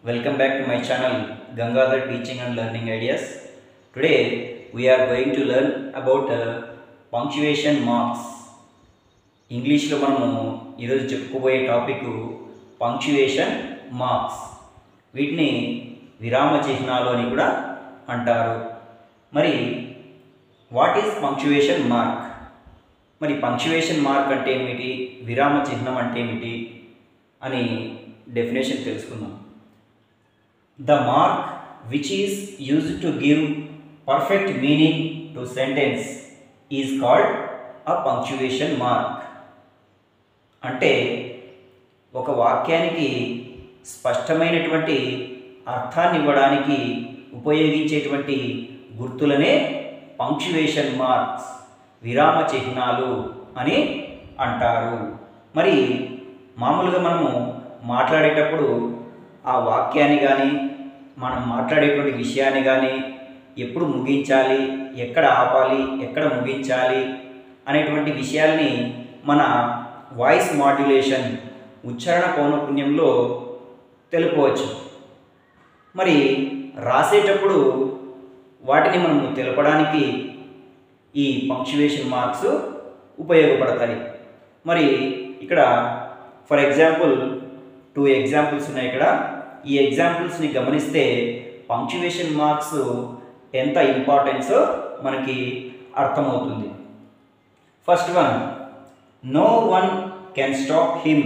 Welcome back to my channel Gangadhar Teaching and Learning Ideas. Today we are going to learn about uh, punctuation marks. ఇంగ్లీష్లో మనము ఈరోజు చెప్పుకోబోయే topic punctuation marks వీటిని విరామ చిహ్నాలు అని కూడా అంటారు మరి వాట్ ఈస్ పంక్చువేషన్ మార్క్ మరి పంక్చువేషన్ మార్క్ అంటే ఏమిటి విరామ చిహ్నం అంటే ఏమిటి అని డెఫినేషన్ తెలుసుకుందాం the mark which is used to give perfect meaning to sentence is called a punctuation mark అంటే ఒక వాక్యానికి స్పష్టమైనటువంటి అర్థాన్ని ఇవ్వడానికి ఉపయోగించేటువంటి గుర్తులనే పంక్చువేషన్ మార్క్స్ విరామ చిహ్నాలు అని అంటారు మరి మామూలుగా మనము మాట్లాడేటప్పుడు ఆ వాక్యాన్ని కానీ మనం మాట్లాడేటువంటి విషయాన్ని కానీ ఎప్పుడు ముగించాలి ఎక్కడ ఆపాలి ఎక్కడ ముగించాలి అనేటువంటి విషయాల్ని మన వాయిస్ మాడ్యులేషన్ ఉచ్చారణ పౌనపుణ్యంలో తెలుపవచ్చు మరి రాసేటప్పుడు వాటిని మనము తెలపడానికి ఈ పంక్చువేషన్ మార్క్స్ ఉపయోగపడతాయి మరి ఇక్కడ ఫర్ ఎగ్జాంపుల్ టూ ఎగ్జాంపుల్స్ ఉన్నాయి ఇక్కడ ఈ ఎగ్జాంపుల్స్ని గమనిస్తే పంక్చువేషన్ మార్క్స్ ఎంత ఇంపార్టెన్సో మనకి అర్థమవుతుంది first one no one can stop him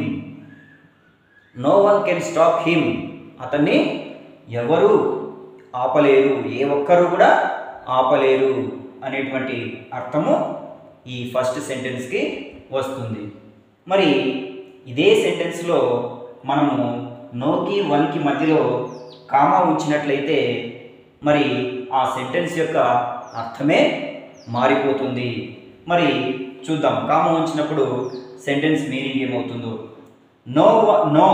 no one can stop him అతన్ని ఎవరు ఆపలేరు ఏ ఒక్కరు కూడా ఆపలేరు అనేటువంటి అర్థము ఈ ఫస్ట్ సెంటెన్స్కి వస్తుంది మరి ఇదే సెంటెన్స్లో మనము నోకి వన్కి మధ్యలో కామా ఉంచినట్లయితే మరి ఆ సెంటెన్స్ యొక్క అర్థమే మారిపోతుంది మరి చూద్దాం కామా ఉంచినప్పుడు సెంటెన్స్ మీనింగ్ ఏమవుతుందో no no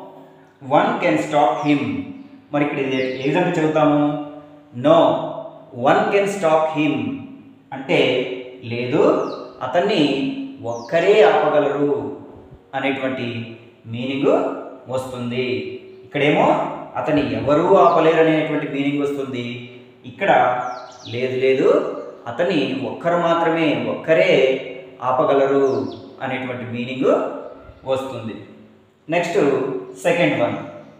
one can stop him మరి ఇక్కడ ఇది ఏ విధంగా చదువుతాము no one can stop him అంటే లేదు అతన్ని ఒక్కరే ఆపగలరు అనేటువంటి మీనింగ్ వస్తుంది ఇక్కడేమో అతన్ని ఎవరూ ఆపలేరు అనేటువంటి మీనింగ్ వస్తుంది ఇక్కడ లేదు లేదు అతని ఒక్కరు మాత్రమే ఒక్కరే ఆపగలరు అనేటువంటి మీనింగ్ వస్తుంది next second one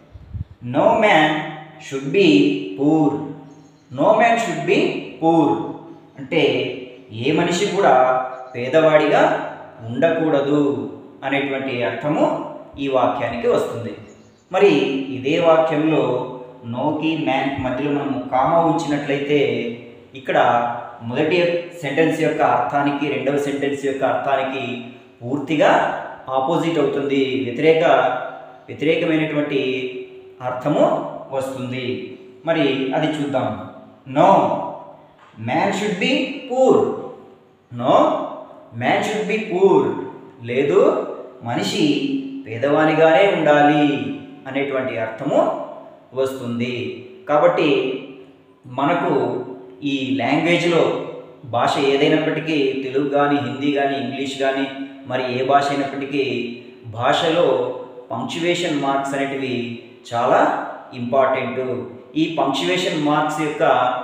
no man should be poor no man should be poor అంటే ఏ మనిషి కూడా పేదవాడిగా ఉండకూడదు అనేటువంటి అర్థము ఈ వాక్యానికి వస్తుంది మరి ఇదే వాక్యంలో నోకి మ్యాన్ మధ్యలో మనము కామా ఉంచినట్లయితే ఇక్కడ మొదటి సెంటెన్స్ యొక్క అర్థానికి రెండవ సెంటెన్స్ యొక్క అర్థానికి పూర్తిగా ఆపోజిట్ అవుతుంది వ్యతిరేక వ్యతిరేకమైనటువంటి అర్థము వస్తుంది మరి అది చూద్దాం no man should be poor no man should be poor లేదు మనిషి పేదవానిగానే ఉండాలి అనేటువంటి అర్థము వస్తుంది కాబట్టి మనకు ఈ లాంగ్వేజ్లో భాష ఏదైనప్పటికీ తెలుగు కానీ హిందీ కానీ ఇంగ్లీష్ కానీ మరి ఏ భాష అయినప్పటికీ భాషలో పంక్చువేషన్ మార్క్స్ అనేటివి చాలా ఇంపార్టెంట్ ఈ పంక్చువేషన్ మార్క్స్ యొక్క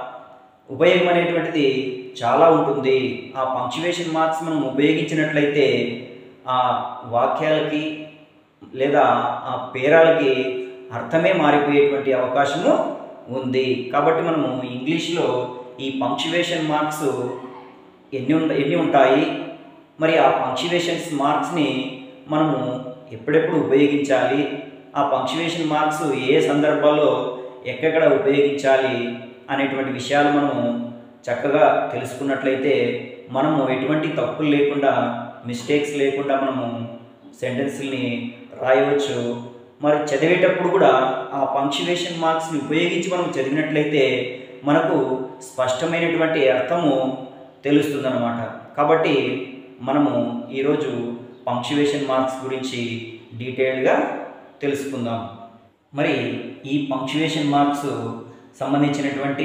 ఉపయోగం అనేటువంటిది చాలా ఉంటుంది ఆ పంక్చువేషన్ మార్క్స్ మనం ఉపయోగించినట్లయితే ఆ వాక్యాలకి లేదా ఆ పేరాలకి అర్థమే మారిపోయేటువంటి అవకాశము ఉంది కాబట్టి మనము ఇంగ్లీష్లో ఈ పంక్చువేషన్ మార్క్స్ ఎన్ని ఉంట ఎన్ని ఉంటాయి మరి ఆ పంక్చువేషన్స్ మార్క్స్ని మనము ఎప్పుడెప్పుడు ఉపయోగించాలి ఆ పంక్చువేషన్ మార్క్స్ ఏ సందర్భాల్లో ఎక్కడెక్కడ ఉపయోగించాలి అనేటువంటి విషయాలు మనము చక్కగా తెలుసుకున్నట్లయితే మనము ఎటువంటి తప్పులు లేకుండా మిస్టేక్స్ లేకుండా మనము సెంటెన్స్ని రాయవచ్చు మరి చదివేటప్పుడు కూడా ఆ పంక్చువేషన్ మార్క్స్ని ఉపయోగించి మనం చదివినట్లయితే మనకు స్పష్టమైనటువంటి అర్థము తెలుస్తుందన్నమాట కాబట్టి మనము ఈరోజు పంక్చువేషన్ మార్క్స్ గురించి డీటెయిల్డ్గా తెలుసుకుందాం మరి ఈ పంక్చువేషన్ మార్క్స్ సంబంధించినటువంటి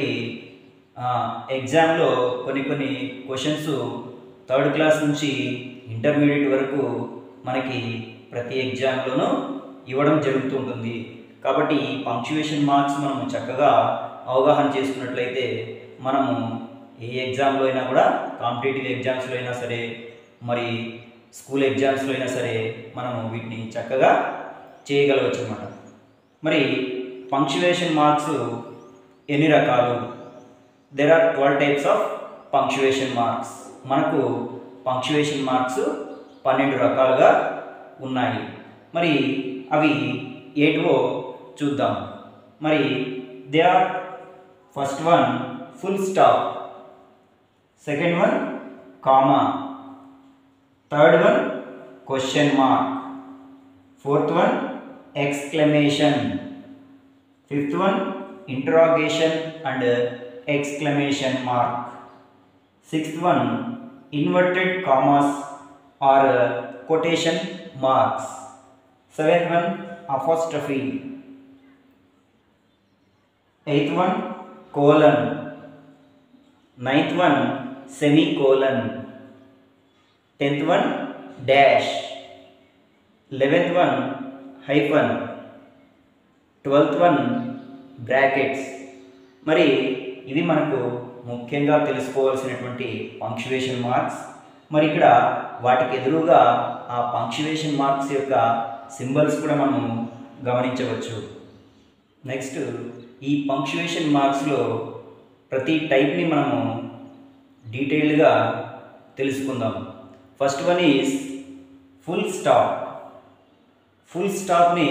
ఎగ్జామ్లో కొన్ని కొన్ని క్వశ్చన్స్ థర్డ్ క్లాస్ నుంచి ఇంటర్మీడియట్ వరకు మనకి ప్రతి ఎగ్జామ్లోనూ ఇవ్వడం జరుగుతుంటుంది కాబట్టి ఈ పంక్చువేషన్ మార్క్స్ మనము చక్కగా అవగాహన చేసుకున్నట్లయితే మనము ఏ ఎగ్జామ్లో అయినా కూడా కాంపిటేటివ్ ఎగ్జామ్స్లో అయినా సరే మరి స్కూల్ ఎగ్జామ్స్లో అయినా సరే మనము వీటిని చక్కగా చేయగలవచ్చు అన్నమాట మరి పంక్చువేషన్ మార్క్స్ ఎన్ని రకాలు there are twelve types of punctuation marks మనకు పంక్చువేషన్ మార్క్స్ పన్నెండు రకాలుగా ఉన్నాయి మరి అవి ఏటివో చూద్దాం మరి they are first one full stop second one comma third one question mark fourth one exclamation fifth one interrogation and exclamation mark sixth one inverted commas or quotation marks seventh one apostrophe eighth one colon ninth one semicolon tenth one dash eleventh one hyphen twelfth one brackets మరి ఇవి మనకు ముఖ్యంగా తెలుసుకోవాల్సినటువంటి punctuation marks మరి ఇక్కడ వాటికి ఎదురుగా ఆ పంక్చువేషన్ మార్క్స్ యొక్క సింబల్స్ కూడా మనము గమనించవచ్చు నెక్స్ట్ ఈ పంక్చువేషన్ మార్క్స్లో ప్రతి టైప్ని మనము డీటెయిల్డ్గా తెలుసుకుందాం first one is full stop full స్టాప్ని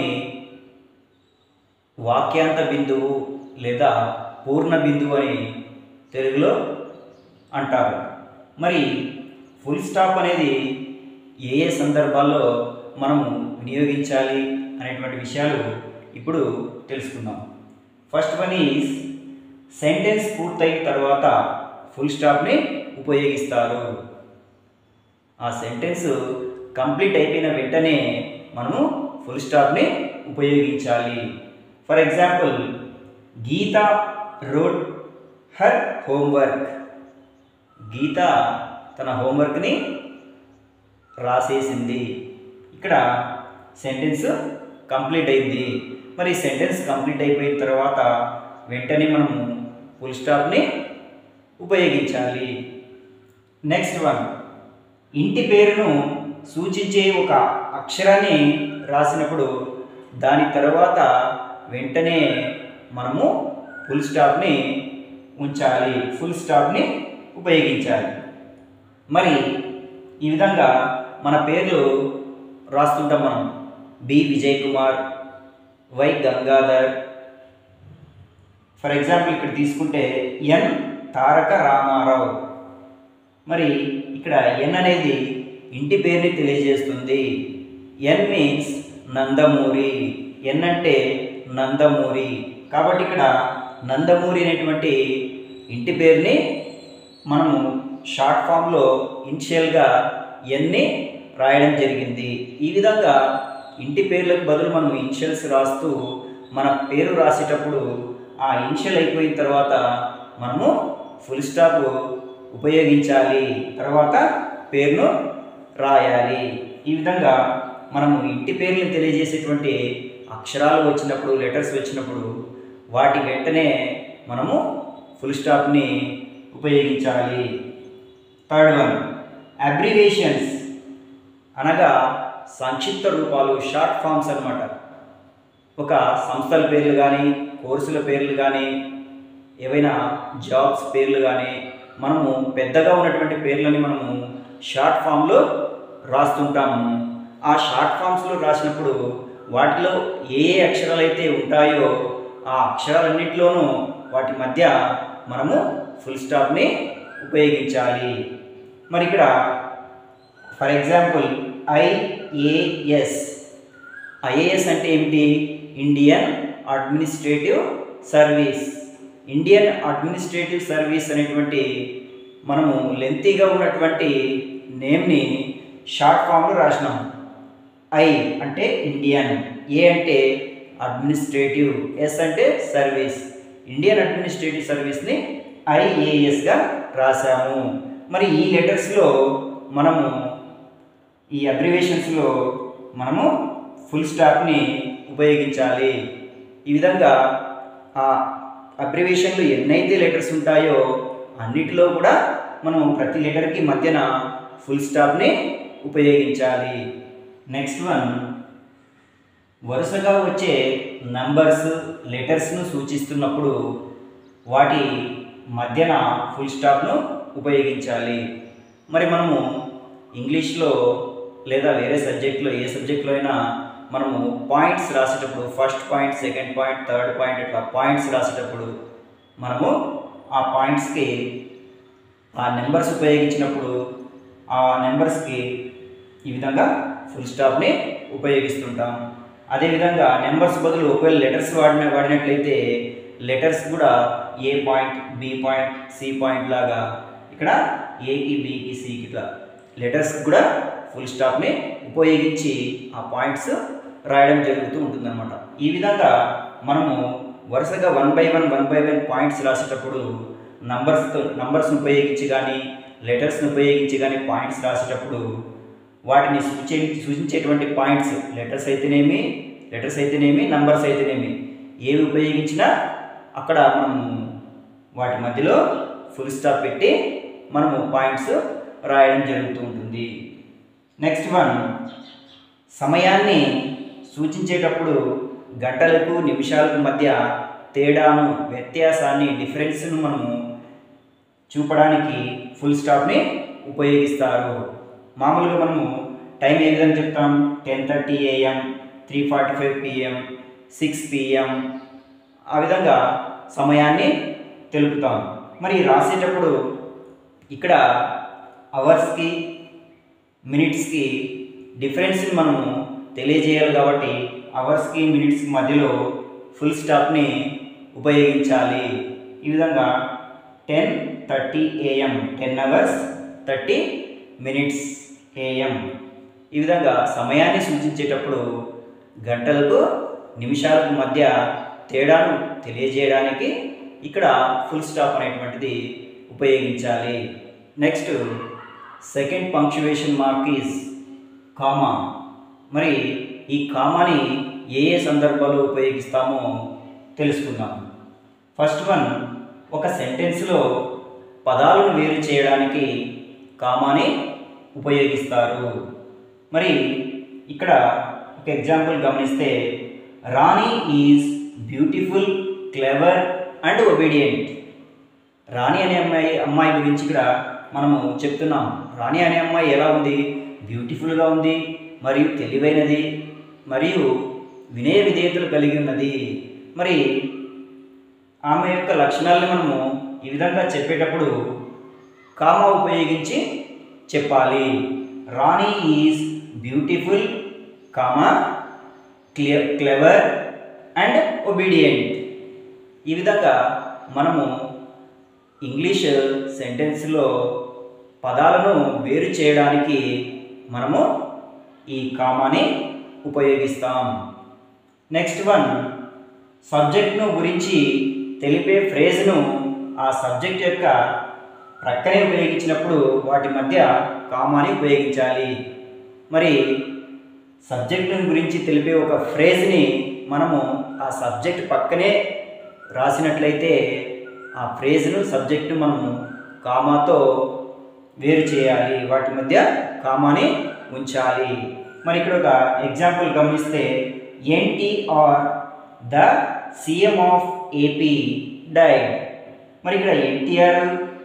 వాక్యాంత బిందువు లేదా పూర్ణ బిందువు అని తెలుగులో అంటారు మరి ఫుల్ స్టాప్ అనేది ఏ ఏ సందర్భాల్లో మనము వినియోగించాలి అనేటువంటి విషయాలు ఇప్పుడు తెలుసుకుందాం ఫస్ట్ వన్ ఈజ్ సెంటెన్స్ పూర్తయిన తర్వాత ఫుల్ స్టాప్ని ఉపయోగిస్తారు ఆ సెంటెన్స్ కంప్లీట్ అయిపోయిన వెంటనే మనము ఫుల్ స్టాప్ని ఉపయోగించాలి for example Geeta wrote her homework Geeta తన హోంవర్క్ని రాసేసింది ఇక్కడ సెంటెన్స్ కంప్లీట్ అయింది మరి సెంటెన్స్ కంప్లీట్ అయిపోయిన తర్వాత వెంటనే మనము ఫుల్ స్టాప్ని ఉపయోగించాలి నెక్స్ట్ వన్ ఇంటి పేరును సూచించే ఒక అక్షరాన్ని రాసినప్పుడు దాని తర్వాత వెంటనే మనము ఫుల్ స్టాప్ని ఉంచాలి ఫుల్ స్టాప్ని ఉపయోగించాలి మరి ఈ విధంగా మన పేర్లు రాస్తుంటాం మనం B Vijay Kumar Y Gangadhar for example ఇక్కడ తీసుకుంటే ఎన్ తారక రామారావు మరి ఇక్కడ ఎన్ అనేది ఇంటి పేరుని తెలియజేస్తుంది ఎన్ మీన్స్ నందమూరి ఎన్ అంటే నందమూరి కాబట్టి ఇక్కడ నందమూరి అనేటువంటి ఇంటి పేరుని మనము షార్ట్ ఫామ్లో ఇనిషియల్గా ఎన్ని రాయడం జరిగింది ఈ విధంగా ఇంటి పేర్లకు బదులు మనం ఇనిషియల్స్ రాస్తూ మన పేరు రాసేటప్పుడు ఆ ఇనిషియల్ అయిపోయిన తర్వాత మనము ఫుల్ స్టాప్ ఉపయోగించాలి తర్వాత పేరును రాయాలి ఈ విధంగా మనము ఇంటి పేర్లను తెలియజేసేటువంటి అక్షరాలు వచ్చినప్పుడు లెటర్స్ వచ్చినప్పుడు వాటి వెంటనే మనము ఫుల్ స్టాప్ని ఉపయోగించాలి థర్డ్ వన్ అబ్రివేషన్స్ అనగా సంక్షిప్త రూపాలు షార్ట్ ఫామ్స్ అన్నమాట ఒక సంస్థల పేర్లు కానీ కోర్సుల పేర్లు కానీ ఏవైనా జాబ్స్ పేర్లు కానీ మనము పెద్దగా ఉన్నటువంటి పేర్లని మనము షార్ట్ ఫామ్లో రాస్తుంటాము ఆ షార్ట్ ఫామ్స్లో రాసినప్పుడు వాటిలో ఏ ఏ అక్షరాలు అయితే ఉంటాయో ఆ అక్షరాలన్నింటిలోనూ వాటి మధ్య మనము ఫుల్ స్టాప్ని ఉపయోగించాలి మరి ఇక్కడ ఫర్ ఎగ్జాంపుల్ ఐఏఎస్ ఐఏఎస్ అంటే ఏమిటి Indian administrative service Indian administrative service అనేటువంటి మనము లెంతీగా ఉన్నటువంటి నేమ్ని షార్ట్ ఫామ్లో రాసినాం ఐ అంటే ఇండియన్ ఏ అంటే అడ్మినిస్ట్రేటివ్ ఎస్ అంటే సర్వీస్ ఇండియన్ అడ్మినిస్ట్రేటివ్ సర్వీస్ని ఐఏఎస్గా రాసాము మరి ఈ లెటర్స్లో మనము ఈ అబ్రివేషన్స్లో మనము ఫుల్ స్టాప్ని ఉపయోగించాలి ఈ విధంగా ఆ అబ్రివేషన్లు ఎన్నైతే లెటర్స్ ఉంటాయో అన్నిటిలో కూడా మనం ప్రతి లెటర్కి మధ్యన ఫుల్ స్టాప్ని ఉపయోగించాలి నెక్స్ట్ వన్ వరుసగా వచ్చే నంబర్స్ లెటర్స్ను సూచిస్తున్నప్పుడు వాటి మధ్యన ఫుల్ స్టాప్ను ఉపయోగించాలి మరి మనము ఇంగ్లీష్లో లేదా వేరే సబ్జెక్ట్లో ఏ సబ్జెక్ట్లో అయినా మనము పాయింట్స్ రాసేటప్పుడు first point second point third point ఇట్లా పాయింట్స్ రాసేటప్పుడు మనము ఆ పాయింట్స్కి ఆ నెంబర్స్ ఉపయోగించినప్పుడు ఆ నెంబర్స్కి ఈ విధంగా ఫుల్ స్టాప్ని ఉపయోగిస్తుంటాం అదేవిధంగా నెంబర్స్ బదులు ఒకవేళ లెటర్స్ వాడిన వాడినట్లయితే లెటర్స్ కూడా A point B point C point లాగా ఇక్కడ ఏకి బికి సికి ఇట్లా లెటర్స్ కూడా ఫుల్ స్టాప్ని ఉపయోగించి ఆ పాయింట్స్ రాయడం జరుగుతూ ఉంటుందన్నమాట ఈ విధంగా మనము వరుసగా one by one one by one points రాసేటప్పుడు నంబర్స్తో నంబర్స్ని ఉపయోగించి కానీ లెటర్స్ని ఉపయోగించి కానీ పాయింట్స్ రాసేటప్పుడు వాటిని సూచే సూచించేటువంటి పాయింట్స్ లెటర్స్ అయితేనేమి లెటర్స్ అయితేనేమి నంబర్స్ అయితేనేమి ఏవి ఉపయోగించినా అక్కడ మనము వాటి మధ్యలో ఫుల్ స్టాప్ పెట్టి మనము పాయింట్స్ రాయడం జరుగుతూ ఉంటుంది నెక్స్ట్ వన్ సమయాన్ని సూచించేటప్పుడు గంటలకు నిమిషాలకు మధ్య తేడాను వ్యత్యాసాన్ని డిఫరెన్స్ను మనము చూపడానికి ఫుల్ స్టాప్ని ఉపయోగిస్తారు మామూలుగా మనము టైం ఏ విధంగా చెప్తాం ten thirty AM three forty five PM six PM ఆ విధంగా సమయాన్ని తెలుపుతాం మరి రాసేటప్పుడు ఇక్కడ అవర్స్కి మినిట్స్కి డిఫరెన్స్ని మనము తెలియజేయాలి కాబట్టి అవర్స్కి మినిట్స్కి మధ్యలో ఫుల్ స్టాప్ని ఉపయోగించాలి ఈ విధంగా ten thirty AM ten hours thirty minutes AM ఈ విధంగా సమయాన్ని సూచించేటప్పుడు గంటలకు నిమిషాలకు మధ్య తేడాను తెలియజేయడానికి ఇక్కడ ఫుల్ స్టాప్ అనేటువంటిది ఉపయోగించాలి next second punctuation mark is comma మరి ఈ కామాని ఏ ఏ సందర్భాల్లో ఉపయోగిస్తామో తెలుసుకుందాం ఫస్ట్ వన్ ఒక సెంటెన్స్లో పదాలను వేరు చేయడానికి కామాని ఉపయోగిస్తారు మరి ఇక్కడ ఒక ఎగ్జాంపుల్ గమనిస్తే Rani is beautiful clever and obedient Rani అనే అమ్మాయి అమ్మాయి గురించి ఇక్కడ మనము చెప్తున్నాం రాణి అనే అమ్మాయి ఎలా ఉంది బ్యూటిఫుల్గా ఉంది మరియు తెలివైనది మరియు వినయ విధేయతలు కలిగి ఉన్నది మరి ఆమె యొక్క లక్షణాలను మనము ఈ విధంగా చెప్పేటప్పుడు కామా ఉపయోగించి చెప్పాలి Rani is beautiful comma clear clever and obedient ఈ విధంగా మనము ఇంగ్లీష్ సెంటెన్స్లో పదాలను వేరు చేయడానికి మనము ఈ కామాని ఉపయోగిస్తాం నెక్స్ట్ వన్ సబ్జెక్ట్ను గురించి తెలిపే ఫ్రేజ్ను ఆ సబ్జెక్ట్ యొక్క ప్రక్కనే ఉపయోగించినప్పుడు వాటి మధ్య కామాని ఉపయోగించాలి మరి సబ్జెక్టును గురించి తెలిపే ఒక ఫ్రేజ్ని మనము ఆ సబ్జెక్ట్ పక్కనే రాసినట్లయితే ఆ ఫ్రేజ్ను సబ్జెక్ట్ను మనము కామాతో వేరు చేయాలి వాటి మధ్య కామాని ఉంచాలి మరి ఇక్కడ ఒక ఎగ్జాంపుల్ గమనిస్తే NTR the CM of AP died మరి ఇక్కడ ఎన్టీఆర్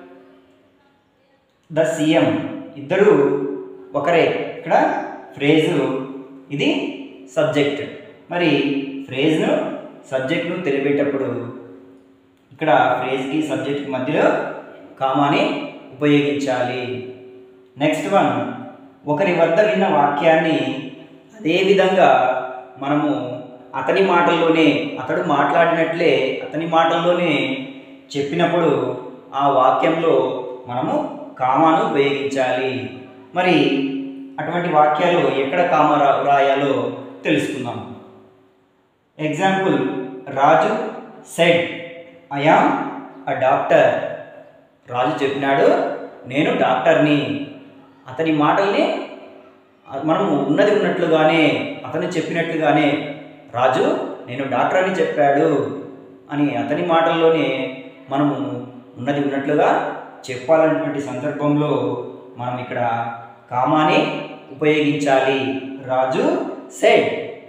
ద సీఎం ఇద్దరు ఒకరే ఇక్కడ ఫ్రేజు ఇది సబ్జెక్ట్ మరి ఫ్రేజ్ను సబ్జెక్ట్ను తెలిపేటప్పుడు ఇక్కడ ఫ్రేజ్కి సబ్జెక్ట్కి మధ్యలో కామాని ఉపయోగించాలి నెక్స్ట్ వన్ ఒకరి వద్ద విన్న వాక్యాన్ని అదే విధంగా మనము అతని మాటల్లోనే అతడు మాట్లాడినట్లే అతని మాటల్లోనే చెప్పినప్పుడు ఆ వాక్యంలో మనము కామాను ఉపయోగించాలి మరి అటువంటి వాక్యాలు ఎక్కడ కామ రా- రాయాలో తెలుసుకుందాం example Raju said I am a doctor Raju చెప్పినాడు నేను డాక్టర్ని అతని మాటల్ని మనము ఉన్నది ఉన్నట్లుగానే అతను చెప్పినట్లుగానే రాజు నేను డాక్టర్ అని చెప్పాడు అని అతని మాటల్లోనే మనము ఉన్నది ఉన్నట్లుగా చెప్పాలన్నటువంటి సందర్భంలో మనం ఇక్కడ కామాని ఉపయోగించాలి రాజు సెడ్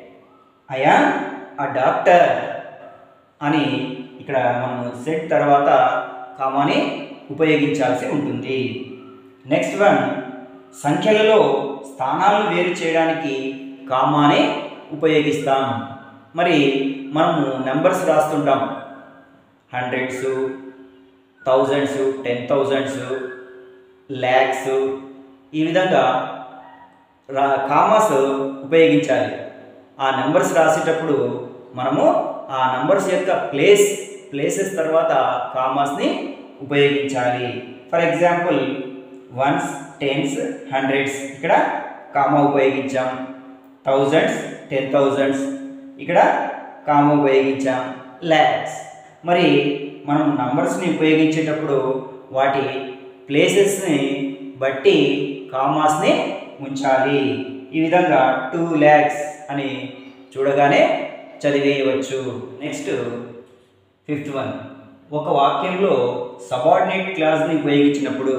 అయా ఆ డాక్టర్ అని ఇక్కడ మనము సెట్ తర్వాత కామాని ఉపయోగించాల్సి ఉంటుంది నెక్స్ట్ వన్ సంఖ్యలలో స్థానాలను వేరు చేయడానికి కామాని ఉపయోగిస్తాం మరి మనము నెంబర్స్ రాస్తుంటాం hundreds thousands ten thousands lakhs ఈ విధంగా రా కామాస్ ఉపయోగించాలి ఆ నెంబర్స్ రాసేటప్పుడు మనము ఆ నంబర్స్ యొక్క ప్లేస్ ప్లేసెస్ తర్వాత కామాస్ని ఉపయోగించాలి for example ones tens hundreds ఇక్కడ కామా ఉపయోగించాం థౌజండ్స్ టెన్ థౌజండ్స్ ఇక్కడ కామా ఉపయోగించాం ల్యాక్స్ మరి మనం నంబర్స్ని ఉపయోగించేటప్పుడు వాటి ప్లేసెస్ని బట్టి కామాస్ని ఉంచాలి ఈ విధంగా టూ ల్యాక్స్ అని చూడగానే చదివేయవచ్చు నెక్స్ట్ ఫిఫ్త్ వన్ ఒక వాక్యంలో సబార్డినేట్ క్లాస్ని ఉపయోగించినప్పుడు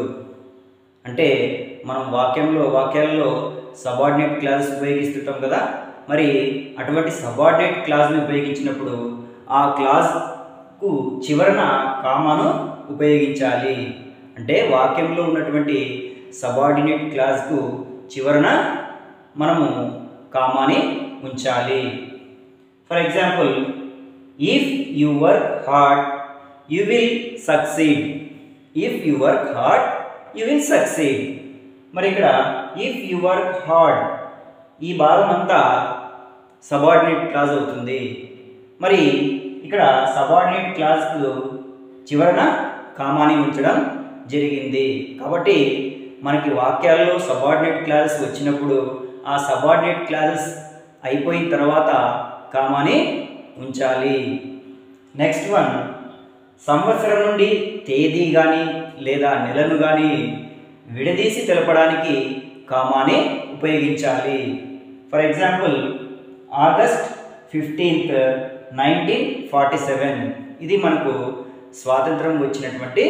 అంటే మనం వాక్యంలో వాక్యాలలో సబార్డినేట్ క్లాస్ ఉపయోగిస్తుంటాం కదా మరి అటువంటి సబార్డినేట్ క్లాస్ని ఉపయోగించినప్పుడు ఆ క్లాస్కు చివరన కామాను ఉపయోగించాలి అంటే వాక్యంలో ఉన్నటువంటి సబార్డినేట్ క్లాస్కు చివరన మనము కామాని ఉంచాలి for example if you work hard you will succeed if you work hard you will succeed మరి ఇక్కడ ఇఫ్ యు వర్క్ హార్డ్ ఈ భాగం అంతా సబార్డినేట్ క్లాజ్ అవుతుంది మరి ఇక్కడ సబార్డినేట్ క్లాజ్కు చివరన కామాని ఉంచడం జరిగింది కాబట్టి మనకి వాక్యాల్లో సబార్డినేట్ క్లాజెస్ వచ్చినప్పుడు ఆ సబార్డినేట్ క్లాజెస్ అయిపోయిన తర్వాత కామాని ఉంచాలి నెక్స్ట్ వన్ సంవత్సరం నుండి తేదీ కానీ లేదా నెలను కానీ విడదీసి తెలపడానికి కామాని ఉపయోగించాలి for example August fifteenth nineteen forty seven ఇది మనకు స్వాతంత్రం వచ్చినటువంటి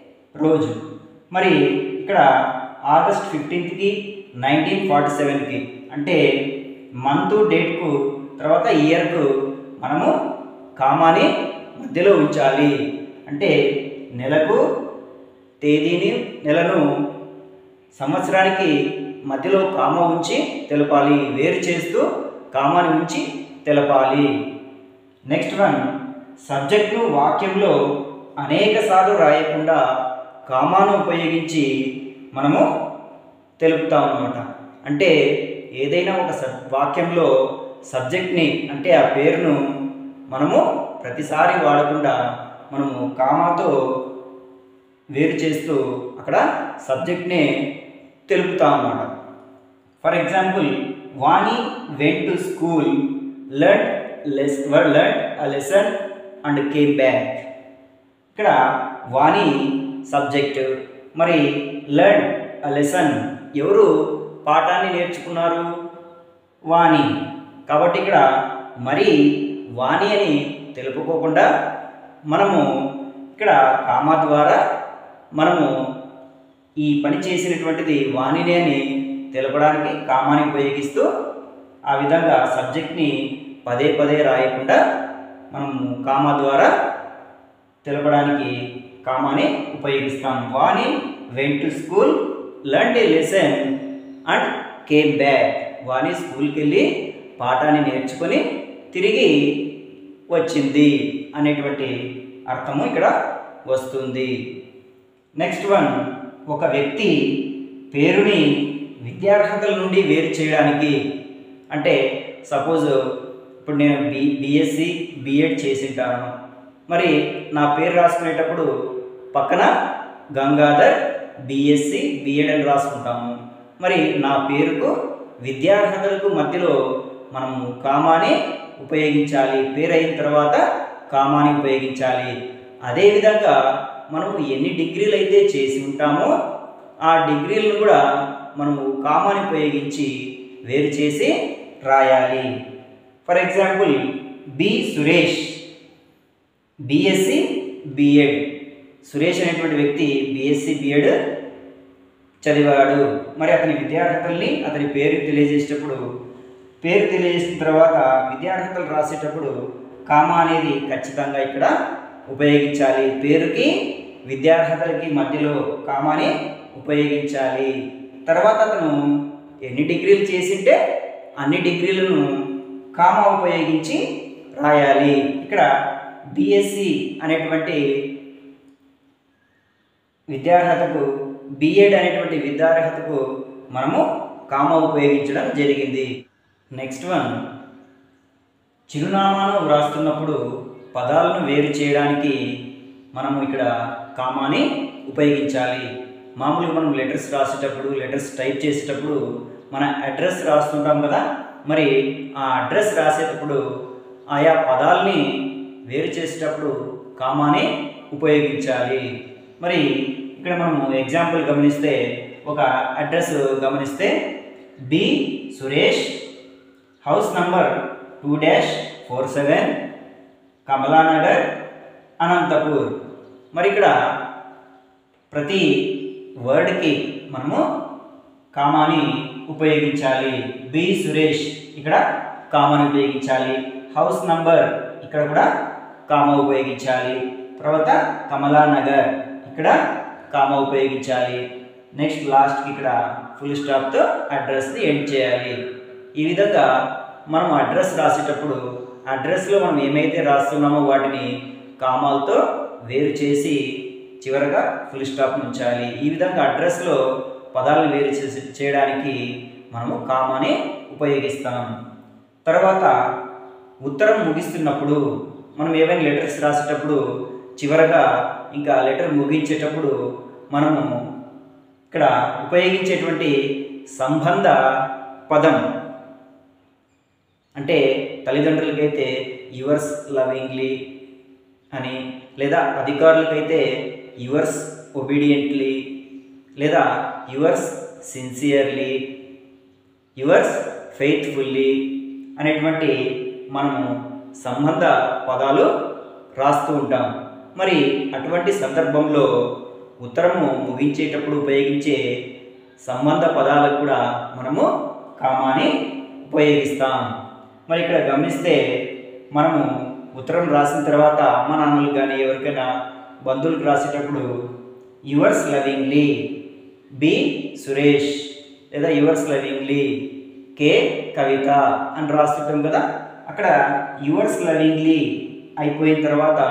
రోజు మరి ఇక్కడ ఆగస్ట్ ఫిఫ్టీన్త్కి నైన్టీన్ ఫార్టీ సెవెన్కి అంటే మంత్ డేట్కు తర్వాత ఇయర్కు మనము కామాని మధ్యలో ఉంచాలి అంటే నెలకు తేదీని నెలను సంవత్సరానికి మధ్యలో కామ ఉంచి తెలపాలి వేరు చేస్తూ కామాని ఉంచి తెలపాలి నెక్స్ట్ వన్ సబ్జెక్ట్ను వాక్యంలో అనేక సార్లు రాయకుండా కామాను ఉపయోగించి మనము తెలుపుతాం అన్నమాట అంటే ఏదైనా ఒక సబ్ వాక్యంలో సబ్జెక్ట్ని అంటే ఆ పేరును మనము ప్రతిసారి వాడకుండా మనము కామాతో వేరు చేస్తూ అక్కడ సబ్జెక్ట్ని తెలుపుతాం అన్నమాట for example Vani went to school learn less learn a lesson and came back ఇక్కడ వాణి సబ్జెక్ట్ మరి లెర్న్ అ లెసన్ ఎవరు పాఠాన్ని నేర్చుకున్నారు వాణి కాబట్టి ఇక్కడ మరి వాణి అని తెలుపుకోకుండా మనము ఇక్కడ కామా ద్వారా మనము ఈ పని చేసినటువంటిది వాణిని అని తెలపడానికి కామాని ఉపయోగిస్తూ ఆ విధంగా సబ్జెక్ట్ని పదే పదే రాయకుండా మనము కామా ద్వారా తెలపడానికి కామాని ఉపయోగిస్తాం Vani went to school learn a lesson and came back Vani స్కూల్కి వెళ్ళి పాఠాన్ని నేర్చుకొని తిరిగి వచ్చింది అనేటువంటి అర్థము ఇక్కడ వస్తుంది నెక్స్ట్ వన్ ఒక వ్యక్తి పేరుని విద్యార్హతల నుండి వేరు చేయడానికి అంటే సపోజ్ ఇప్పుడు నేను బి బిఎస్సి బిఎడ్ చేసింటాను మరి నా పేరు రాసుకునేటప్పుడు పక్కన గంగాధర్ బిఎస్సి బిఎడ్ అని రాసుకుంటాము మరి నా పేరుకు విద్యార్హతలకు మధ్యలో మనము కామాని ఉపయోగించాలి పేరు అయిన తర్వాత కామాని ఉపయోగించాలి అదేవిధంగా మనము ఎన్ని డిగ్రీలు అయితే చేసి ఉంటామో ఆ డిగ్రీలను కూడా మనము కామాని ఉపయోగించి వేరు చేసి రాయాలి for example B Suresh BSc BEd Suresh అనేటువంటి వ్యక్తి బిఎస్సి బిఎడ్ చదివాడు మరి అతని విద్యార్హతల్ని అతని పేరు తెలియజేసేటప్పుడు పేరు తెలియజేసిన తర్వాత విద్యార్హతలు రాసేటప్పుడు కామా అనేది ఖచ్చితంగా ఇక్కడ ఉపయోగించాలి పేరుకి విద్యార్హతలకి మధ్యలో కామాని ఉపయోగించాలి తర్వాత అతను ఎన్ని డిగ్రీలు చేసింటే అన్ని డిగ్రీలను కామా ఉపయోగించి రాయాలి ఇక్కడ బిఎస్సి అనేటువంటి విద్యార్హతకు బిఎడ్ అనేటువంటి విద్యార్హతకు మనము కామ ఉపయోగించడం జరిగింది నెక్స్ట్ వన్ చిరునామాను వ్రాస్తున్నప్పుడు పదాలను వేరు చేయడానికి మనము ఇక్కడ కామాని ఉపయోగించాలి మామూలుగా మనం లెటర్స్ రాసేటప్పుడు లెటర్స్ టైప్ చేసేటప్పుడు మన అడ్రస్ రాస్తుంటాం కదా మరి ఆ అడ్రస్ రాసేటప్పుడు ఆయా పదాలని వేరు చేసేటప్పుడు కామాని ఉపయోగించాలి మరి ఇక్కడ మనము ఎగ్జాంపుల్ గమనిస్తే ఒక అడ్రస్ గమనిస్తే B Suresh house number two dash four seven Kamalanagar Anantapur మరి ఇక్కడ ప్రతి వర్డ్కి మనము కామాని ఉపయోగించాలి బి సురేష్ ఇక్కడ కామాని ఉపయోగించాలి హౌస్ నంబర్ ఇక్కడ కూడా కామ ఉపయోగించాలి తర్వాత కమలానగర్ ఇక్కడ కామ ఉపయోగించాలి నెక్స్ట్ లాస్ట్కి ఇక్కడ ఫుల్ స్టాప్తో అడ్రస్ని ఎండ్ చేయాలి ఈ విధంగా మనం అడ్రస్ రాసేటప్పుడు అడ్రస్లో మనం ఏమైతే రాస్తున్నామో వాటిని కామాలతో వేరు చేసి చివరగా ఫుల్ స్టాప్ ఉంచాలి ఈ విధంగా అడ్రస్లో పదాలను వేరు చేసి చేయడానికి మనము కామాని ఉపయోగిస్తాం తర్వాత ఉత్తరం ముగిస్తున్నప్పుడు మనం ఏవైనా లెటర్స్ రాసేటప్పుడు చివరగా ఇంకా లెటర్ ముగించేటప్పుడు మనము ఇక్కడ ఉపయోగించేటువంటి సంబంధ పదం అంటే తల్లిదండ్రులకైతే యువర్స్ లవింగ్లీ అని లేదా అధికారులకైతే యువర్స్ ఒబీడియంట్లీ లేదా యువర్స్ సిన్సియర్లీ యువర్స్ ఫెయిత్ఫుల్లీ అనేటువంటి మనము సంబంధ పదాలు రాస్తూ ఉంటాం మరి అటువంటి సందర్భంలో ఉత్తరము ముగించేటప్పుడు ఉపయోగించే సంబంధ పదాలకు కూడా మనము కామాని ఉపయోగిస్తాం మరి ఇక్కడ గమనిస్తే మనము ఉత్తరం రాసిన తర్వాత అమ్మ నాన్నలు కానీ ఎవరికైనా బంధువులకు రాసేటప్పుడు యువర్స్ లవింగ్లీ బి సురేష్ లేదా యువర్స్ లవింగ్లీ కే కవిత అని రాస్తుంటాం కదా అక్కడ యువర్స్ లవింగ్లీ అయిపోయిన తర్వాత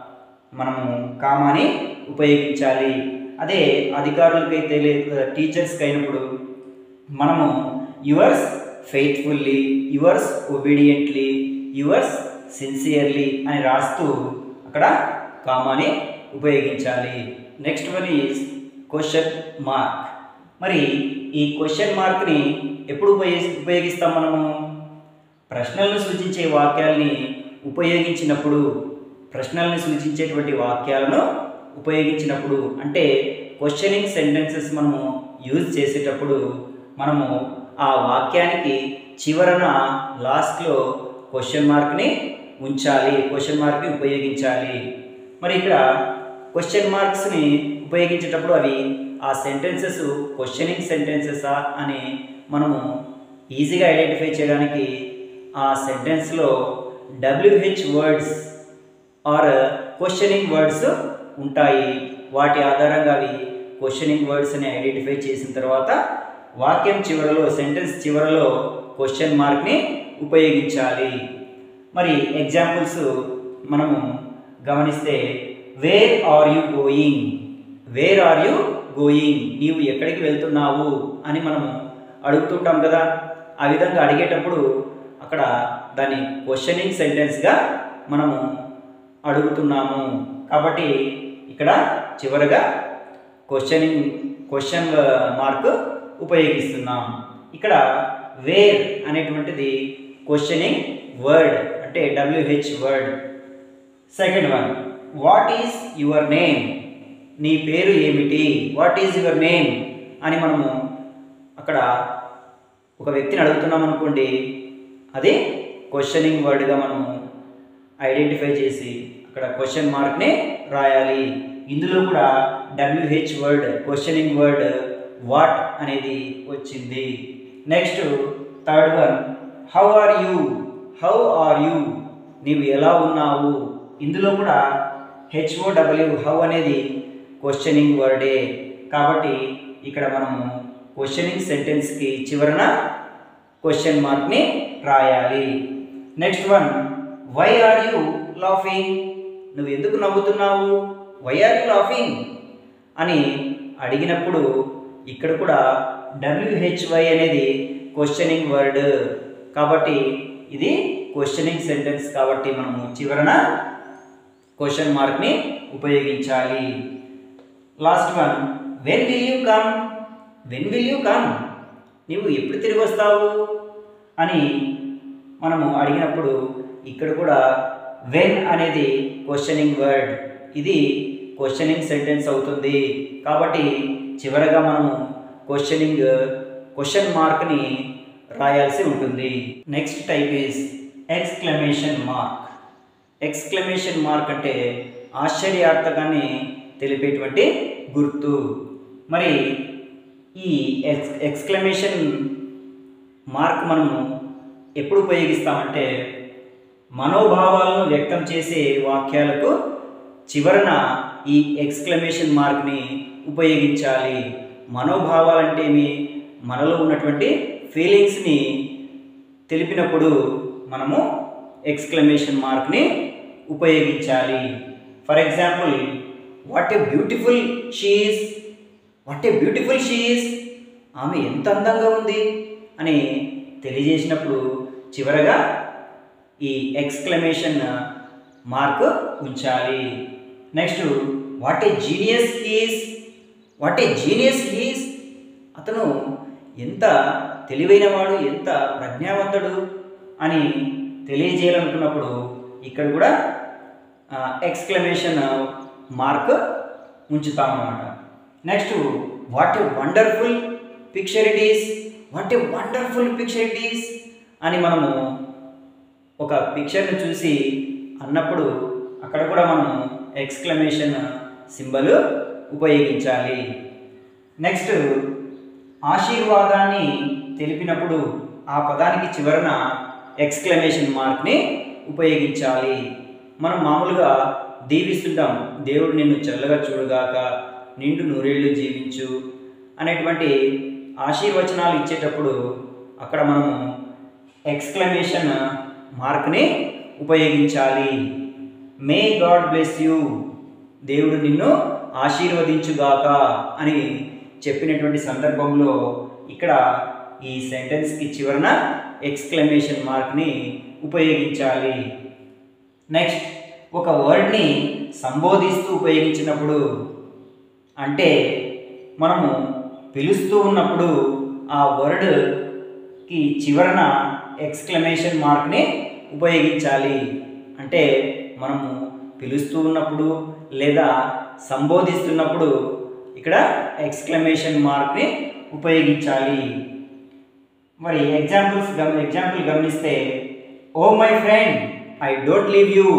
మనము కామాని ఉపయోగించాలి అదే అధికారులకైతే లేదా టీచర్స్కి అయినప్పుడు మనము yours faithfully yours obediently yours sincerely అని రాస్తూ అక్కడ కామాని ఉపయోగించాలి next one is question mark మరి ఈ క్వశ్చన్ మార్క్ని ఎప్పుడు ఉపయోగి ఉపయోగిస్తాం మనము ప్రశ్నలను సూచించే వాక్యాల్ని ఉపయోగించినప్పుడు ప్రశ్నల్ని సూచించేటువంటి వాక్యాలను ఉపయోగించినప్పుడు అంటే క్వశ్చనింగ్ సెంటెన్సెస్ మనము యూజ్ చేసేటప్పుడు మనము ఆ వాక్యానికి చివరన లాస్ట్లో క్వశ్చన్ మార్క్ని ఉంచాలి క్వశ్చన్ మార్క్ని ఉపయోగించాలి మరి ఇక్కడ క్వశ్చన్ మార్క్స్ని ఉపయోగించేటప్పుడు అవి ఆ సెంటెన్సెస్ క్వశ్చనింగ్ సెంటెన్సెసా అని మనము ఈజీగా ఐడెంటిఫై చేయడానికి ఆ సెంటెన్స్లో WH words are questioning words ఉంటాయి వాటి ఆధారంగా అవి క్వశ్చనింగ్ వర్డ్స్ని ఐడెంటిఫై చేసిన తర్వాత వాక్యం చివరలో సెంటెన్స్ చివరలో క్వశ్చన్ మార్క్ని ఉపయోగించాలి మరి ఎగ్జాంపుల్స్ మనము గమనిస్తే where are you going where are you going నీవు ఎక్కడికి వెళ్తున్నావు అని మనము అడుగుతుంటాం కదా ఆ విధంగా అడిగేటప్పుడు అక్కడ దాన్ని క్వశ్చనింగ్ సెంటెన్స్గా మనము అడుగుతున్నాము కాబట్టి ఇక్కడ చివరగా క్వశ్చనింగ్ క్వశ్చన్ మార్క్ ఉపయోగిస్తున్నాం ఇక్కడ వేర్ అనేటువంటిది క్వశ్చనింగ్ వర్డ్ అంటే WH word second one what is your name నీ పేరు ఏమిటి వాట్ ఈజ్ యువర్ నేమ్ అని మనము అక్కడ ఒక వ్యక్తిని అడుగుతున్నాం అనుకోండి అది క్వశ్చనింగ్ వర్డ్గా మనము ఐడెంటిఫై చేసి అక్కడ క్వశ్చన్ మార్క్ని రాయాలి ఇందులో కూడా WH word questioning word what అనేది వచ్చింది next third one how are you how are you నీవు ఎలా ఉన్నావు ఇందులో కూడా హెచ్ఓడబ్ల్యూ హౌ అనేది క్వశ్చనింగ్ వర్డే కాబట్టి ఇక్కడ మనము క్వశ్చనింగ్ సెంటెన్స్కి చివరన క్వశ్చన్ మార్క్ని రాయాలి next one why are you laughing నువ్వు ఎందుకు నవ్వుతున్నావు వై ఆర్ యూ లాఫింగ్ అని అడిగినప్పుడు ఇక్కడ కూడా డబ్ల్యూహెచ్వై అనేది క్వశ్చనింగ్ వర్డ్ కాబట్టి ఇది క్వశ్చనింగ్ సెంటెన్స్ కాబట్టి మనము చివరన క్వశ్చన్ మార్క్ని ఉపయోగించాలి last one when will you come when will you come నీవు ఎప్పుడు తిరిగి వస్తావు అని మనము అడిగినప్పుడు ఇక్కడ కూడా వెన్ అనేది క్వశ్చనింగ్ వర్డ్ ఇది క్వశ్చనింగ్ సెంటెన్స్ అవుతుంది కాబట్టి చివరగా మనము క్వశ్చనింగ్ క్వశ్చన్ మార్క్ని రాయాల్సి ఉంటుంది next type is exclamation mark exclamation mark అంటే ఆశ్చర్యార్థకాన్ని తెలిపేటువంటి గుర్తు మరి ఈ ఎక్స్ ఎక్స్క్లమేషన్ మార్క్ మనము ఎప్పుడు ఉపయోగిస్తామంటే మనోభావాలను వ్యక్తం చేసే వాక్యాలకు చివరన ఈ ఎక్స్క్లమేషన్ మార్క్ని ఉపయోగించాలి మనోభావాలంటే ఏమి మనలో ఉన్నటువంటి ఫీలింగ్స్ని తెలిపినప్పుడు మనము ఎక్స్క్లమేషన్ మార్క్ని ఉపయోగించాలి for example what a beautiful she is what a beautiful she is ఆమె ఎంత అందంగా ఉంది అని తెలియజేసినప్పుడు చివరగా ఈ ఎక్స్క్లమేషన్ మార్క్ ఉంచాలి next what a genius he's what a genius he's అతను ఎంత తెలివైనవాడు ఎంత ప్రజ్ఞావంతుడు అని తెలియజేయాలనుకున్నప్పుడు ఇక్కడ కూడా ఎక్స్క్లమేషన్ మార్క్ ఉంచుతామన్నమాట next what a wonderful picture it is what a wonderful picture it is అని మనము ఒక పిక్చర్ని చూసి అన్నప్పుడు అక్కడ కూడా మనము ఎక్స్క్లమేషన్ సింబల్ ఉపయోగించాలి నెక్స్ట్ ఆశీర్వాదాన్ని తెలిపినప్పుడు ఆ పదానికి చివరన ఎక్స్క్లమేషన్ మార్క్ని ఉపయోగించాలి మనం మామూలుగా దీవిస్తుంటాం దేవుడు నిన్ను చల్లగా చూడగాక నిండు నూరేళ్లు జీవించు అనేటువంటి ఆశీర్వచనాలు ఇచ్చేటప్పుడు అక్కడ మనము ఎక్స్క్లమేషన్ మార్క్ని ఉపయోగించాలి మే గాడ్ బ్లెస్ యూ దేవుడు నిన్ను ఆశీర్వదించుగాక అని చెప్పినటువంటి సందర్భంలో ఇక్కడ ఈ సెంటెన్స్కి చివరన ఎక్స్క్లమేషన్ మార్క్ని ఉపయోగించాలి నెక్స్ట్ ఒక వర్డ్ని సంబోధిస్తూ ఉపయోగించినప్పుడు అంటే మనము పిలుస్తూ ఉన్నప్పుడు ఆ వర్డ్కి చివరన ఎక్స్క్లమేషన్ మార్క్ని ఉపయోగించాలి అంటే మనము పిలుస్తూ ఉన్నప్పుడు లేదా సంబోధిస్తున్నప్పుడు ఇక్కడ ఎక్స్క్లమేషన్ మార్క్ని ఉపయోగించాలి మరి ఎగ్జాంపుల్స్ గమ ఎగ్జాంపుల్ గమనిస్తే oh my friend I don't leave you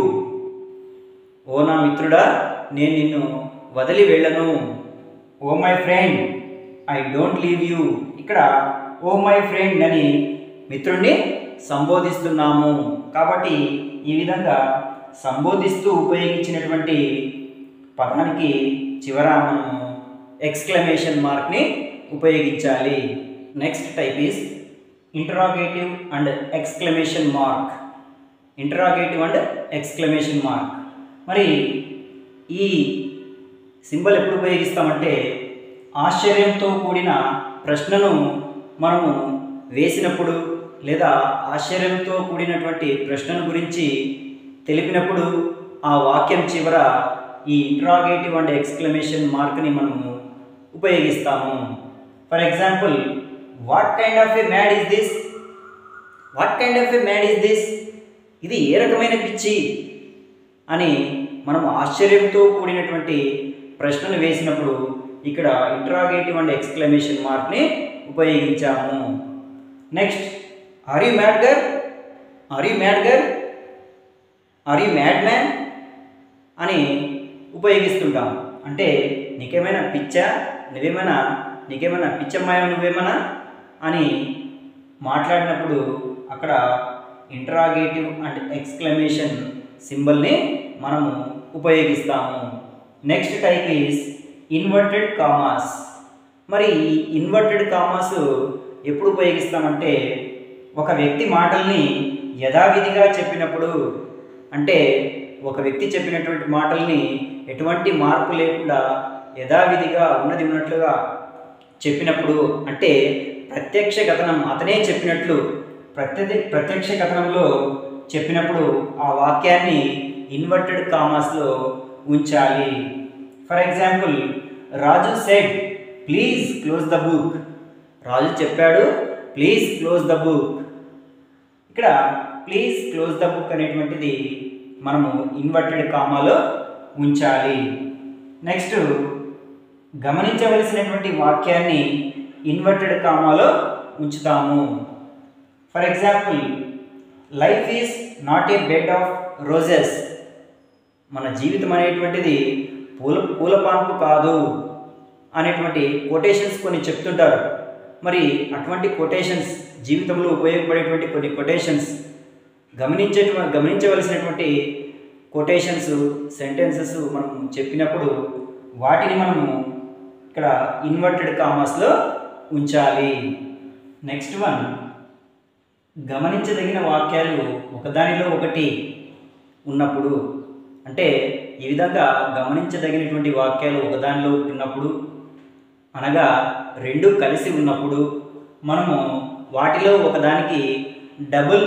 ఓ నా మిత్రుడా నేను నిన్ను వదిలి వెళ్ళను oh my friend I don't leave you ఇక్కడ ఓ మై ఫ్రెండ్ అని మిత్రుడిని సంబోధిస్తున్నాము కాబట్టి ఈ విధంగా సంబోధిస్తూ ఉపయోగించినటువంటి పదానికి చివర మనము ఎక్స్క్లమేషన్ మార్క్ని ఉపయోగించాలి next type is interrogative and exclamation mark interrogative and exclamation mark మరి ఈ సింబల్ ఎప్పుడు ఉపయోగిస్తామంటే ఆశ్చర్యంతో కూడిన ప్రశ్నను మనము వేసినప్పుడు లేదా ఆశ్చర్యంతో కూడినటువంటి ప్రశ్నను గురించి తెలిపినప్పుడు ఆ వాక్యం చివర ఈ ఇంట్రాగేటివ్ అండ్ ఎక్స్క్లమేషన్ మార్క్ని మనము ఉపయోగిస్తాము for example what kind of a mad is this what kind of a mad is this ఇది ఏ రకమైన పిచ్చి అని మనం ఆశ్చర్యంతో కూడినటువంటి ప్రశ్నను వేసినప్పుడు ఇక్కడ ఇంట్రాగేటివ్ అండ్ ఎక్స్క్లమేషన్ మార్క్ని ఉపయోగించాము next are you mad girl are you mad girl are you mad man అని ఉపయోగిస్తుంటాం అంటే నీకేమైనా పిచ్చా నువ్వేమైనా నీకేమైనా పిచ్చమ్మాయా నువ్వేమైనా అని మాట్లాడినప్పుడు అక్కడ ఇంటరాగేటివ్ అండ్ ఎక్స్క్లమేషన్ సింబల్ని మనము ఉపయోగిస్తాము next type is inverted commas మరి ఈ ఇన్వర్టెడ్ కామాస్ ఎప్పుడు ఉపయోగిస్తామంటే ఒక వ్యక్తి మాటల్ని యథావిధిగా చెప్పినప్పుడు అంటే ఒక వ్యక్తి చెప్పినటువంటి మాటల్ని ఎటువంటి మార్పు లేకుండా యథావిధిగా ఉన్నది ఉన్నట్లుగా చెప్పినప్పుడు అంటే ప్రత్యక్ష కథనం అతనే చెప్పినట్లు ప్రత్యక్ష ప్రత్యక్ష కథనంలో చెప్పినప్పుడు ఆ వాక్యాన్ని ఇన్వర్టెడ్ కామాస్లో ఉంచాలి for example Raju said please close the book Raju చెప్పాడు ప్లీజ్ క్లోజ్ ద బుక్ ఇక్కడ ప్లీజ్ క్లోజ్ ద బుక్ అనేటువంటిది మనము ఇన్వర్టెడ్ కామాలో ఉంచాలి నెక్స్ట్ గమనించవలసినటువంటి వాక్యాన్ని ఇన్వర్టెడ్ కామాలో ఉంచుతాము for example life is not a bed of roses మన జీవితం అనేటువంటిది పూల పూల పాన్పు కాదు అనేటువంటి కొటేషన్స్ కొన్ని చెప్తుంటారు మరి అటువంటి కొటేషన్స్ జీవితంలో ఉపయోగపడేటువంటి కొన్ని కొటేషన్స్ గమనించే గమనించవలసినటువంటి కొటేషన్స్ సెంటెన్సెస్ మనం చెప్పినప్పుడు వాటిని మనము ఇక్కడ ఇన్వర్టెడ్ కామర్స్లో ఉంచాలి నెక్స్ట్ వన్ గమనించదగిన వాక్యాలు ఒకదానిలో ఒకటి ఉన్నప్పుడు అంటే ఈ విధంగా గమనించదగినటువంటి వాక్యాలు ఒకదానిలో ఒకటి ఉన్నప్పుడు అనగా రెండు కలిసి ఉన్నప్పుడు మనము వాటిలో ఒకదానికి డబుల్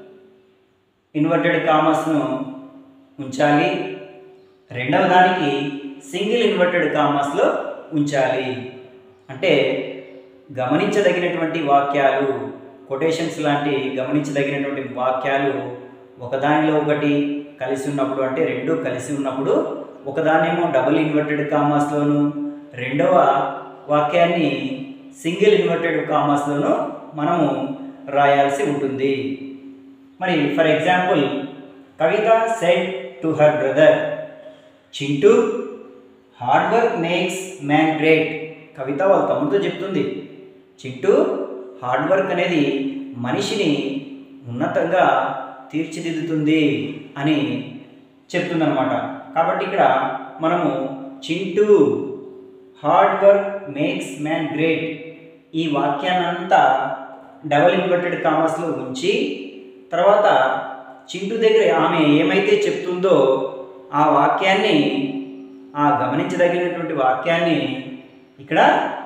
ఇన్వర్టెడ్ కామర్స్ను ఉంచాలి రెండవ దానికి సింగిల్ ఇన్వర్టెడ్ కామర్స్లో ఉంచాలి అంటే గమనించదగినటువంటి వాక్యాలు కొటేషన్స్ లాంటి గమనించదగినటువంటి వాక్యాలు ఒకదానిలో ఒకటి కలిసి ఉన్నప్పుడు అంటే రెండు కలిసి ఉన్నప్పుడు ఒకదానేమో డబుల్ ఇన్వర్టెడ్ కామర్స్లోను రెండవ వాక్యాన్ని సింగిల్ ఇన్వర్టెడ్ కామర్స్లోను మనము రాయాల్సి ఉంటుంది మరి for example Kavitha said to her brother Chintu hard work makes man great Kavitha వాళ్ళ తమ్ముడితో చెప్తుంది చింటూ హార్డ్ వర్క్ అనేది మనిషిని ఉన్నతంగా తీర్చిదిద్దుతుంది అని చెప్తుందన్నమాట కాబట్టి ఇక్కడ మనము Chintu hard work makes man great ఈ వాక్యాన్నంతా డబల్ ఇన్వర్టెడ్ కామర్స్లో ఉంచి తర్వాత చింటూ దగ్గర ఆమె ఏమైతే చెప్తుందో ఆ వాక్యాన్ని ఆ గమనించదగినటువంటి వాక్యాన్ని ఇక్కడ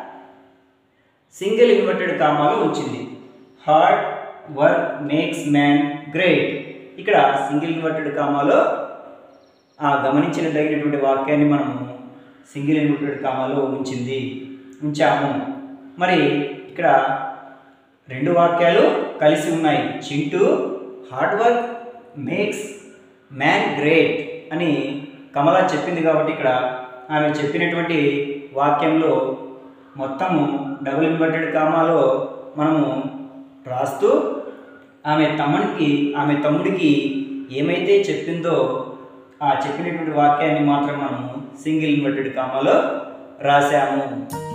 సింగిల్ ఇన్వర్టెడ్ కామాలో ఉంచింది hard work makes man great ఇక్కడ సింగిల్ ఇన్వర్టెడ్ కామాలో ఆ గమనించిన తగినటువంటి వాక్యాన్ని మనము సింగిల్ ఇన్వర్టెడ్ కామాలో ఉంచింది ఉంచాము మరి ఇక్కడ రెండు వాక్యాలు కలిసి ఉన్నాయి Chintu hard work makes man great అని కమల చెప్పింది కాబట్టి ఇక్కడ ఆమె చెప్పినటువంటి వాక్యంలో మొత్తము డబుల్ ఇన్వర్టెడ్ కామాలో మనము రాస్తూ ఆమె తమ్ముడికి ఆమె తమ్ముడికి ఏమైతే చెప్పిందో ఆ చెప్పినటువంటి వాక్యాన్ని మాత్రం మనము సింగిల్ ఇన్వర్టెడ్ కామాలో రాశాము